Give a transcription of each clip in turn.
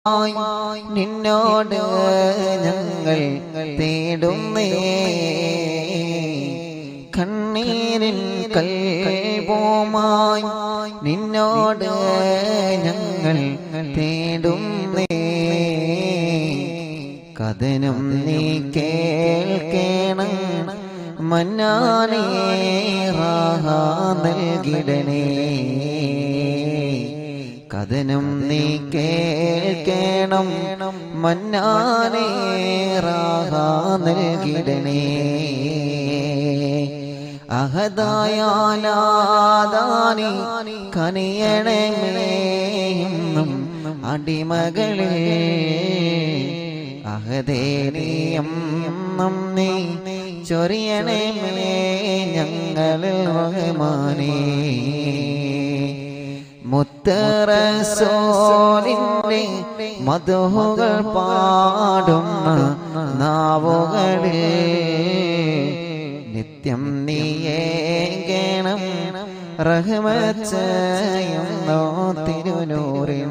നിന്നോട് ഞങ്ങൾ തേടുന്നേ കണ്ണീരിൻ കൽപോമായി നിന്നോട് ഞങ്ങൾ തേടുന്നേ കഥനം നീ കേൾക്കേണം മന്നാനേ റാഹ നൽകിടണേ കഥനം നീ കേൾക്കണം മന്നാനേ റാഹ നൽകിടണേ അഹദായാലാദാനി കനിയണമേയും അടിമകളെ അഹദേനിയം നീ ചൊരിയണമേ ഞങ്ങളിൽ റഹ്മാനേ മുത്തറസോലിന്റെ മധുകൾ പാടുന്ന നാവുകളിൽ നിത്യം നീയേകണം റഹ്മച്ചയുന്നോ തിരുനൂറിൻ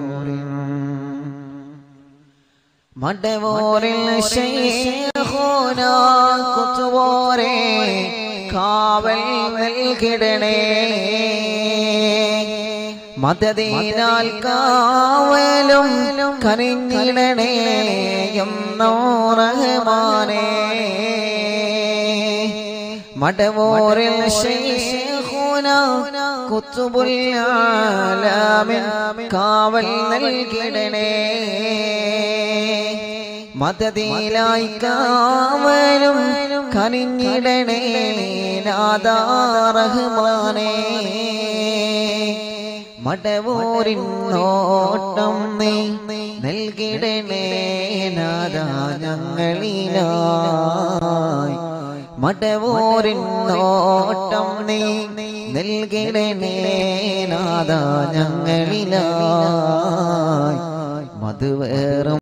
മടവോറിൽ ശൈഖുന കുത്തുവോരെ കാവൽ നൽകിടണേ മതദീനാൽ കാവലും കനിഞ്ഞിടണേ എന്നോ റഹ്മാനേ മടവോറിൽ ശൈഖുന കുത്തുബുൽ ആലാമിൻ കാവൽ നൽകിടണേ മതദീലായി കാവലും കനിഞ്ഞിടണേ നാദാ റഹ്മാനേ മടവൂരിൻ നോട്ടം നീ നൽകിടണേ നാദാ ഞങ്ങളിലായി മടവൂരിൻ നോട്ടം നീ നൽകിടണേ നാദാ ഞങ്ങളിലായി മധുവേറും